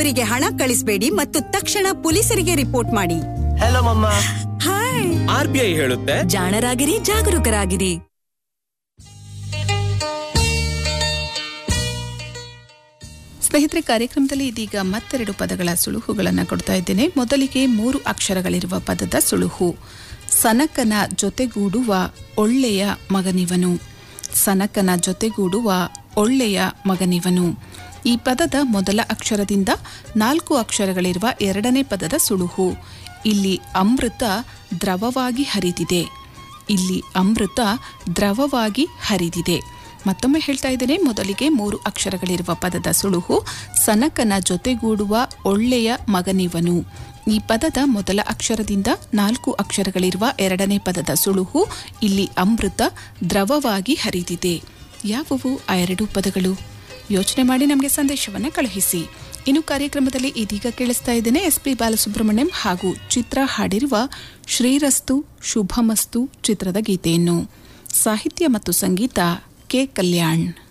ಅವರಿಗೆ ಹಣ ಕಳಿಸಬೇಡಿ ಮತ್ತು ತಕ್ಷಣ ಪೊಲೀಸರಿಗೆ ರಿಪೋರ್ಟ್ ಮಾಡಿ ಹಲೋ ಮಮ್ಮ ಹಾಯ್ ಆರ್ ಬಿ ಐ ಹೇಳುತ್ತೆ ಜಾಣರಾಗಿರಿ ಜಾಗರೂಕರಾಗಿರಿ ಸ್ನೇಹಿತರೆ ಕಾರ್ಯಕ್ರಮದಲ್ಲಿ ಇದೀಗ ಮತ್ತೆರಡು ಪದಗಳ ಸುಳುಹುಗಳನ್ನು ಕೊಡ್ತಾ ಇದ್ದೇನೆ ಮೊದಲಿಗೆ ಮೂರು ಅಕ್ಷರಗಳಿರುವ ಪದದ ಸುಳುಹು ಸನಕನ ಜೊತೆಗೂಡುವ ಒಳ್ಳೆಯ ಮಗನಿವನು ಸನಕನ ಜೊತೆಗೂಡುವ ಒಳ್ಳೆಯ ಮಗನಿವನು ಈ ಪದದ ಮೊದಲ ಅಕ್ಷರದಿಂದ ನಾಲ್ಕು ಅಕ್ಷರಗಳಿರುವ ಎರಡನೇ ಪದದ ಸುಳುಹು ಇಲ್ಲಿ ಅಮೃತ ದ್ರವವಾಗಿ ಹರಿದಿದೆ ಇಲ್ಲಿ ಅಮೃತ ದ್ರವವಾಗಿ ಹರಿದಿದೆ ಮತ್ತೊಮ್ಮೆ ಹೇಳ್ತಾ ಇದ್ದೇನೆ ಮೊದಲಿಗೆ ಮೂರು ಅಕ್ಷರಗಳಿರುವ ಪದದ ಸುಳುಹು ಸನಕನ ಜೊತೆಗೂಡುವ ಒಳ್ಳೆಯ ಮಗನಿವನು ಈ ಪದದ ಮೊದಲ ಅಕ್ಷರದಿಂದ ನಾಲ್ಕು ಅಕ್ಷರಗಳಿರುವ ಎರಡನೇ ಪದದ ಸುಳುಹು ಇಲ್ಲಿ ಅಮೃತ ದ್ರವವಾಗಿ ಹರಿದಿದೆ ಯಾವುವು ಆ ಎರಡು ಪದಗಳು ಯೋಚನೆ ಮಾಡಿ ನಮಗೆ ಸಂದೇಶವನ್ನು ಕಳುಹಿಸಿ ಇನ್ನು ಕಾರ್ಯಕ್ರಮದಲ್ಲಿ ಇದೀಗ ಕೇಳಿಸ್ತಾ ಇದ್ದೇನೆ ಎಸ್ ಪಿ ಬಾಲಸುಬ್ರಹ್ಮಣ್ಯಂ ಹಾಗೂ ಚಿತ್ರ ಹಾಡಿರುವ ಶ್ರೀರಸ್ತು ಶುಭಮಸ್ತು ಚಿತ್ರದ ಗೀತೆಯನ್ನು ಸಾಹಿತ್ಯ ಮತ್ತು ಸಂಗೀತ ಕೆ ಕಲ್ಯಾಣ್